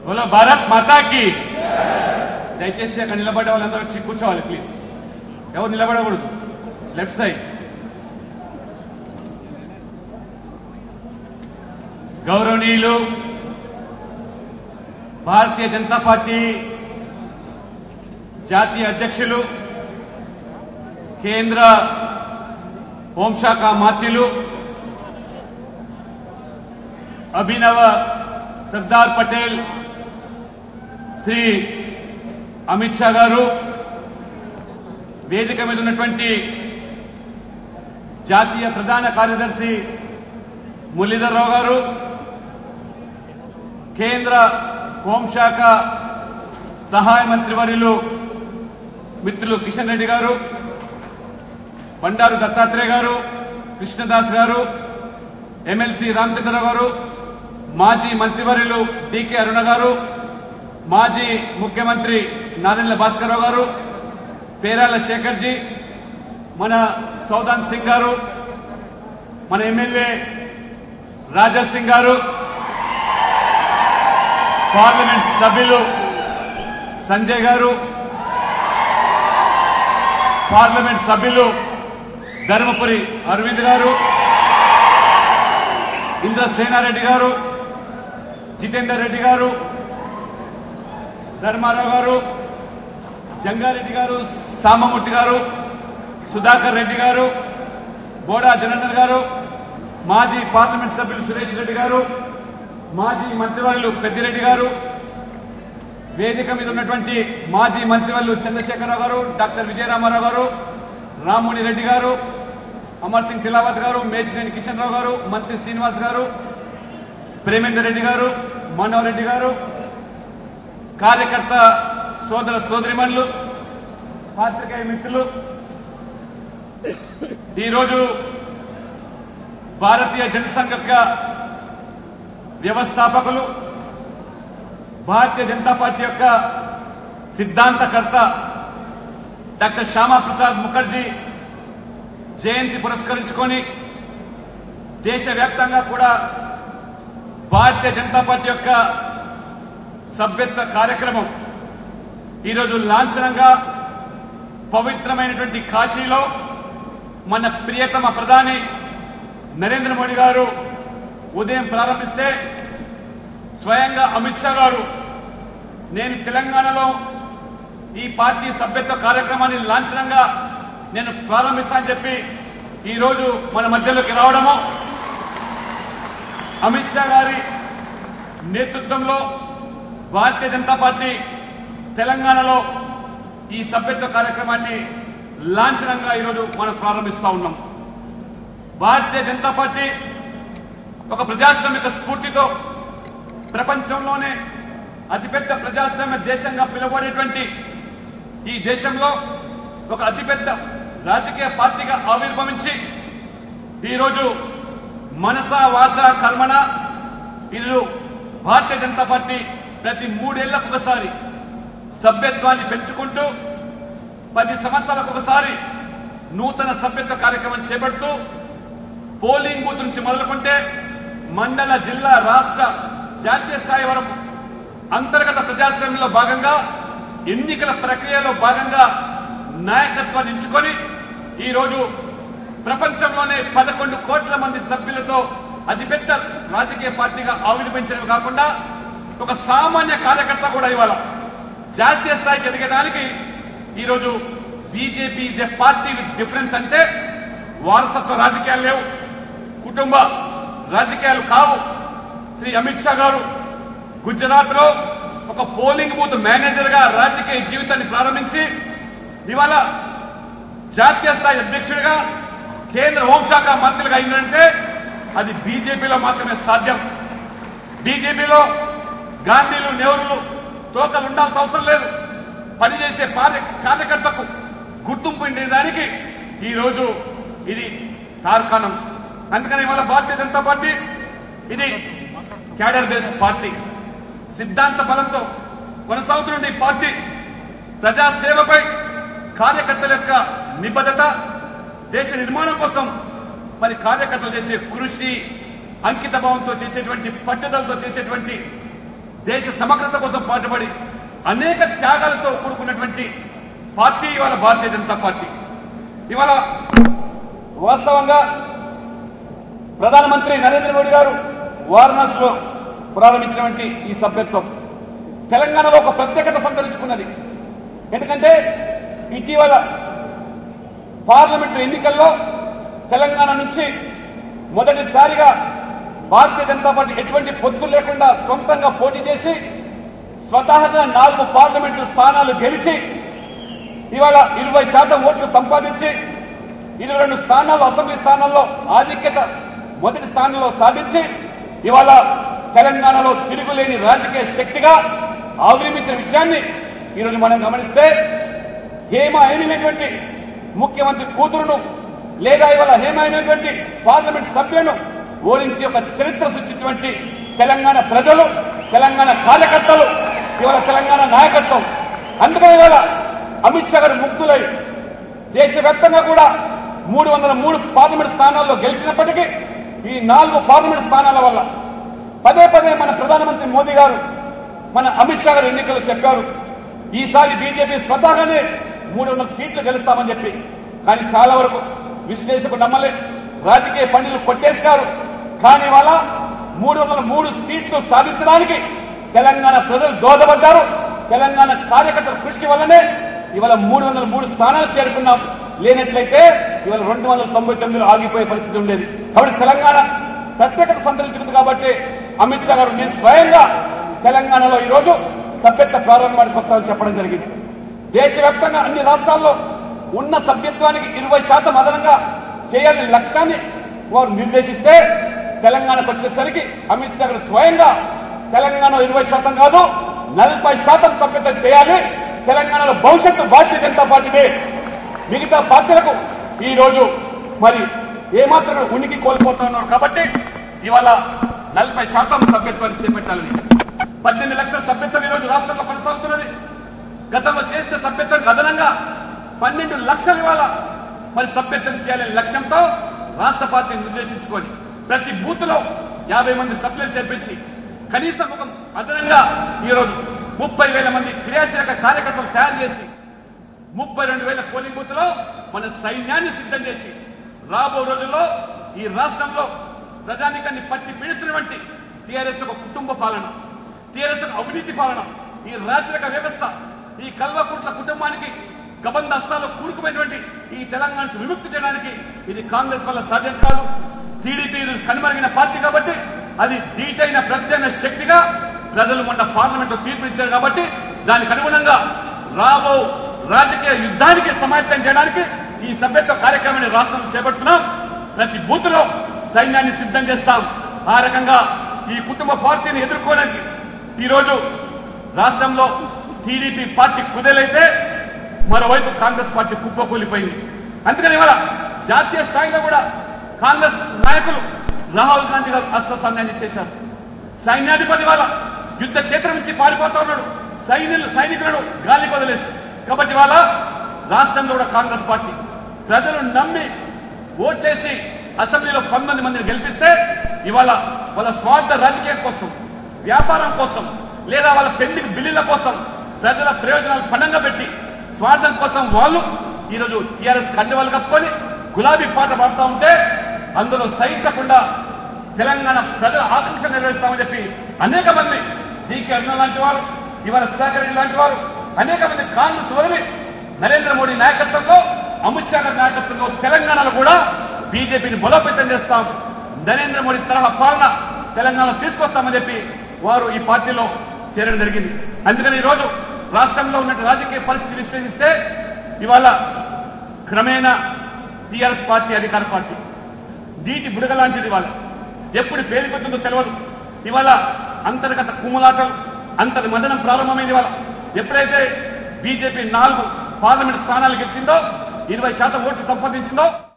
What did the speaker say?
బోలో భారత్ మాతాకి దయచేసి అక్కడ నిలబడ్డ వాళ్ళందరూ వచ్చి కూర్చోవాలి ప్లీజ్ ఎవరు నిలబడకూడదు లెఫ్ట్ సైడ్ గౌరవనీయులు భారతీయ జనతా పార్టీ జాతీయ అధ్యక్షులు కేంద్ర హోంశాఖ మాత్యులు అభినవ సర్దార్ పటేల్ శ్రీ అమిత్ షా గారు వేదిక మీద ఉన్నటువంటి జాతీయ ప్రధాన కార్యదర్శి మురళీధర్ రావు గారు కేంద్ర హోంశాఖ సహాయ మంత్రి వర్యులు మిత్రులు కిషన్ రెడ్డి గారు బండారు దత్తాత్రేయ గారు కృష్ణదాస్ గారు ఎమ్మెల్సీ రామచంద్రరావు గారు మాజీ మంత్రివర్యులు డికే అరుణ గారు మాజీ ముఖ్యమంత్రి నాదెండ్ల భాస్కరరావు గారు పేరాల శేఖర్జీ మన సౌదాన్ సింగ్ గారు మన ఎమ్మెల్యే రాజా సింగ్ గారు పార్లమెంట్ సభ్యులు సంజయ్ గారు పార్లమెంట్ సభ్యులు ధర్మపురి అరవింద్ గారు ఇంద్రసేనారెడ్డి గారు జితేందర్ రెడ్డి గారు ధర్మారావు గారు జంగారెడ్డి గారు సామమూర్తి గారు సుధాకర్ రెడ్డి గారు బోడా జనార్దన్ గారు మాజీ పార్లమెంట్ సభ్యులు సురేష్ రెడ్డి గారు మాజీ మంత్రివర్యులు పెద్దిరెడ్డి గారు వేదిక మీద ఉన్నటువంటి మాజీ మంత్రివర్యులు చంద్రశేఖరరావు గారు డాక్టర్ విజయరామారావు గారు రాముని రెడ్డి గారు అమర్ సింగ్ తిలావత్ గారు మేచినేని కిషన్ రావు గారు మంత్రి శ్రీనివాస్ గారు ప్రేమేందర్ రెడ్డి గారు మనోహర్ రెడ్డి గారు కార్యకర్త సోదర సోదరిమణులు పాత్రికేయ మిత్రులు ఈరోజు భారతీయ జనసంఘ యొక్క వ్యవస్థాపకులు భారతీయ జనతా పార్టీ యొక్క సిద్ధాంతకర్త డాక్టర్ శ్యామా ప్రసాద్ ముఖర్జీ జయంతి పురస్కరించుకొని దేశవ్యాప్తంగా కూడా భారతీయ జనతా పార్టీ యొక్క సభ్యత్వ కార్యక్రమం ఈరోజు లాంఛనంగా పవిత్రమైనటువంటి కాశీలో మన ప్రియతమ ప్రధాని నరేంద్ర మోడీ గారు ఉదయం ప్రారంభిస్తే స్వయంగా అమిత్ షా గారు నేను తెలంగాణలో ఈ పార్టీ సభ్యత్వ కార్యక్రమాన్ని లాంఛనంగా నేను ప్రారంభిస్తానని చెప్పి ఈరోజు మన మధ్యలోకి రావడము అమిత్ షా గారి నేతృత్వంలో భారతీయ జనతా పార్టీ తెలంగాణలో ఈ సభ్యత్వ కార్యక్రమాన్ని లాంఛనంగా ఈరోజు మనం ప్రారంభిస్తా ఉన్నాం భారతీయ జనతా పార్టీ ఒక ప్రజాస్వామిక స్ఫూర్తితో ప్రపంచంలోనే అతిపెద్ద ప్రజాస్వామ్య దేశంగా పిలువబడేటువంటి ఈ దేశంలో ఒక అతిపెద్ద రాజకీయ పార్టీగా ఆవిర్భవించి ఈరోజు మనస వాచ కర్మణ ఇల్లు భారతీయ జనతా పార్టీ ప్రతి మూడేళ్లకు ఒకసారి సభ్యత్వాన్ని పెంచుకుంటూ పది సంవత్సరాలకు ఒకసారి నూతన సభ్యత్వ కార్యక్రమం చేపడుతూ పోలింగ్ బూత్ నుంచి మొదలుకుంటే మండల జిల్లా రాష్ట్ర జాతీయ స్థాయి వరకు అంతర్గత ప్రజాస్వామ్యంలో భాగంగా ఎన్నికల ప్రక్రియలో భాగంగా నాయకత్వాన్ని ఎంచుకొని ఈరోజు ప్రపంచంలోనే పదకొండు కోట్ల మంది సభ్యులతో అతిపెద్ద రాజకీయ పార్టీగా ఆవిర్భవించడమే కాకుండా ఒక సామాన్య కార్యకర్త కూడా ఇవాళ జాతీయ స్థాయికి ఎదిగేదానికి ఈరోజు BJP is a party with difference అంటే వారసత్వ రాజకీయాలు లేవు కుటుంబ రాజకీయాలు కావు శ్రీ అమిత్ షా గారు గుజరాత్ లో ఒక పోలింగ్ బూత్ మేనేజర్ గా రాజకీయ జీవితాన్ని ప్రారంభించి ఇవాళ జాతీయ స్థాయి అధ్యక్షుడిగా కేంద్ర హోంశాఖ మంత్రులుగా అయిందంటే అది బీజేపీలో మాత్రమే సాధ్యం బీజేపీలో గాంధీలు నెహ్రూలు తోకలు ఉండాల్సిన అవసరం లేదు పనిచేసే కార్య- కార్యకర్తకు గుర్తింపు ఉండేదానికి ఈ రోజు ఇది తార్కాణం అందుకని ఇవాళ భారతీయ జనతా పార్టీ ఇది క్యాడర్ బేస్డ్ పార్టీ సిద్ధాంత బలంతో కొనసాగుతున్న ఈ పార్టీ ప్రజాసేవపై కార్యకర్తల యొక్క నిబద్ధత దేశ నిర్మాణం కోసం మరి కార్యకర్తలు చేసే కృషి అంకిత భావంతో చేసేటువంటి పట్టుదలతో చేసేటువంటి దేశ సమగ్రత కోసం పాటుపడి అనేక త్యాగాలతో కూడుకున్నటువంటి పార్టీ ఇవాళ భారతీయ జనతా పార్టీ ఇవాళ వాస్తవంగా ప్రధానమంత్రి నరేంద్ర మోడీ గారు వారణాసిలో ప్రారంభించినటువంటి ఈ సభ్యత్వం తెలంగాణలో ఒక ప్రత్యేకత సంతరించుకున్నది ఎందుకంటే ఇటీవల పార్లమెంటు ఎన్నికల్లో తెలంగాణ నుంచి మొదటిసారిగా భారతీయ జనతా పార్టీ ఎటువంటి పొత్తు లేకుండా సొంతంగా పోటీ చేసి స్వతహాగా నాలుగు పార్లమెంటు స్థానాలు గెలిచి ఇవాళ ఇరవై శాతం ఓట్లు సంపాదించి ఇరవై రెండు స్థానాల్లో అసెంబ్లీ స్థానాల్లో ఆధిక్యత మొదటి స్థానంలో సాధించి ఇవాళ తెలంగాణలో తిరుగులేని రాజకీయ శక్తిగా ఆవిర్మించిన విషయాన్ని ఈరోజు మనం గమనిస్తే హేమ అయినటువంటి ముఖ్యమంత్రి కూతురును లేదా ఇవాళ హేమ అయినటువంటి పార్లమెంట్ సభ్యులను ఓడించి ఒక చరిత్ర సృష్టించినటువంటి తెలంగాణ ప్రజలు తెలంగాణ కార్యకర్తలు ఇవాళ తెలంగాణ నాయకత్వం అందుకని ఇవాళ అమిత్ షా గారు ముక్తులై దేశవ్యాప్తంగా కూడా మూడు వందల మూడు పార్లమెంట్ స్థానాల్లో గెలిచినప్పటికీ ఈ నాలుగు పార్లమెంట్ స్థానాల వల్ల పదే పదే మన ప్రధానమంత్రి మోదీ గారు మన అమిత్ షా గారు ఎన్నికలు చెప్పారు ఈసారి బీజేపీ స్వతహాగానే మూడు వందల సీట్లు గెలుస్తామని చెప్పి కానీ చాలా వరకు విశ్లేషకులు నమ్మలే రాజకీయ పండితులు కొట్టేసినారు కానీ వాళ్ళ మూడు వందల మూడు సీట్లు సాధించడానికి తెలంగాణ ప్రజలు దోహదపడ్డారు తెలంగాణ కార్యకర్తల కృషి వల్లనే ఇవాళ మూడు వందల మూడు స్థానాలు చేరుకున్నాం లేనట్లయితే ఇవాళ రెండు వందల తొంభై తొమ్మిదిలో ఆగిపోయే పరిస్థితి ఉండేది కాబట్టి తెలంగాణ ప్రత్యేకత సంతరించుకుంది కాబట్టి అమిత్ షా గారు నేను స్వయంగా తెలంగాణలో ఈ రోజు సభ్యత్వ ప్రారంభానికి వస్తామని చెప్పడం జరిగింది దేశవ్యాప్తంగా అన్ని రాష్ట్రాల్లో ఉన్న సభ్యత్వానికి ఇరవై శాతం అదనంగా చేయాలని లక్ష్యాన్ని వారు నిర్దేశిస్తే తెలంగాణకు వచ్చేసరికి అమిత్ షా గారు స్వయంగా తెలంగాణ ఇరవై శాతం కాదు నలభై శాతం సభ్యత్వం చేయాలి తెలంగాణలో భవిష్యత్తు భారతీయ జనతా పార్టీదే మిగతా పార్టీలకు ఈ రోజు మరి ఏమాత్రం ఉనికి కోల్పోతున్నారు కాబట్టి ఇవాళ నలభై శాతం సభ్యత్వాన్ని చేపట్టాలని పద్దెనిమిది లక్షల సభ్యత్వం ఈ రోజు రాష్ట్రంలో కొనసాగుతున్నది గతంలో చేసిన సభ్యత్వం అదనంగా పన్నెండు లక్షలు ఇవాళ మరి సభ్యత్వం చేయాలనే లక్ష్యంతో రాష్ట్ర పార్టీని నిర్దేశించుకొని ప్రతి బూత్ లో యాభై మంది సభ్యులు చేర్పించి కనీసం ఒక అదనంగా ఈ రోజు ముప్పై వేల మంది క్రియాశీలక కార్యకర్తలు తయారు చేసి ముప్పై రెండు వేల పోలింగ్ బూత్ లో మన సైన్యాన్ని సిద్ధం చేసి రాబో రోజుల్లో ఈ రాష్ట్రంలో ప్రజానికాన్ని పట్టి పీడిస్తున్నటువంటి టీఆర్ఎస్ ఒక కుటుంబ పాలన టీఆర్ఎస్ ఒక అవినీతి పాలన ఈ రాజరిక వ్యవస్థ ఈ కల్వకుట్ల కుటుంబానికి గబంధ హస్తాలు కూరుకుపోయినటువంటి ఈ తెలంగాణ నుంచి విముక్తి చేయడానికి ఇది కాంగ్రెస్ వల్ల సాధ్యం కాదు టీడీపీ ఈరోజు కనుమరిగిన పార్టీ కాబట్టి అది దీటైన ప్రత్యామ్నాయ శక్తిగా ప్రజలు మొన్న పార్లమెంట్ లో తీర్పు ఇచ్చారు కాబట్టి దానికి అనుగుణంగా రాబో రాజకీయ యుద్ధానికి సమాయత్తం చేయడానికి ఈ సభ్యత్వ కార్యక్రమాన్ని రాష్ట్రంలో చేపడుతున్నాం ప్రతి బూత్ లో సైన్యాన్ని సిద్ధం చేస్తాం ఆ రకంగా ఈ కుటుంబ పార్టీని ఎదుర్కోవడానికి ఈ రోజు రాష్ట్రంలో టీడీపీ పార్టీ కుదేలైతే మరోవైపు కాంగ్రెస్ పార్టీ కుప్పకూలిపోయింది అందుకని ఇవాళ జాతీయ స్థాయిలో కూడా కాంగ్రెస్ నాయకులు రాహుల్ గాంధీ గారు అస్త్ర సైన్యాన్ని చేశారు సైన్యాధిపతి వాళ్ళ యుద్ధ క్షేత్రం నుంచి పారిపోతా ఉన్నాడు సైన్యులు సైనికులను గాలికి వదిలేసి కాబట్టి వాళ్ళ రాష్ట్రంలో కూడా కాంగ్రెస్ పార్టీ ప్రజలు నమ్మి ఓట్లేసి అసెంబ్లీలో పంతొమ్మిది మందిని గెలిపిస్తే ఇవాళ వాళ్ళ స్వార్థ రాజకీయం కోసం వ్యాపారం కోసం లేదా వాళ్ళ పెండింగ్ బిల్లుల కోసం ప్రజల ప్రయోజనాలు పణంగా పెట్టి స్వార్థం కోసం వాళ్ళు ఈరోజు టీఆర్ఎస్ కండవాళ్ళు కప్పుకొని గులాబీ పాట పాడుతూ ఉంటే అందులో సహించకుండా తెలంగాణ ప్రజల ఆకాంక్ష నెరవేరుస్తామని చెప్పి అనేక మంది డీకే అరుణ లాంటి వారు ఇవాళ సుధాకర్ రెడ్డి లాంటి వారు అనేక మంది కాంగ్రెస్ వదిలి నరేంద్ర మోడీ నాయకత్వంలో అమిత్ షా గారి నాయకత్వంలో తెలంగాణలో కూడా బీజేపీని బలోపేతం చేస్తాం నరేంద్ర మోడీ తరహా పాలన తెలంగాణలో తీసుకొస్తామని చెప్పి వారు ఈ పార్టీలో చేరడం జరిగింది అందుకని ఈ రోజు రాష్ట్రంలో ఉన్న రాజకీయ పరిస్థితి విశ్లేషిస్తే ఇవాళ క్రమేణా టీఆర్ఎస్ పార్టీ అధికార పార్టీ నీటి బుడగ లాంటిది ఇవాళ ఎప్పుడు పేలిపోతుందో తెలియదు ఇవాళ అంతర్గత కుమ్ములాటలు అంతటి మదనం ప్రారంభమైంది ఇవాళ ఎప్పుడైతే బీజేపీ నాలుగు పార్లమెంట్ స్థానాలు గెలిచిందో ఇరవై శాతం ఓట్లు సంపాదించిందో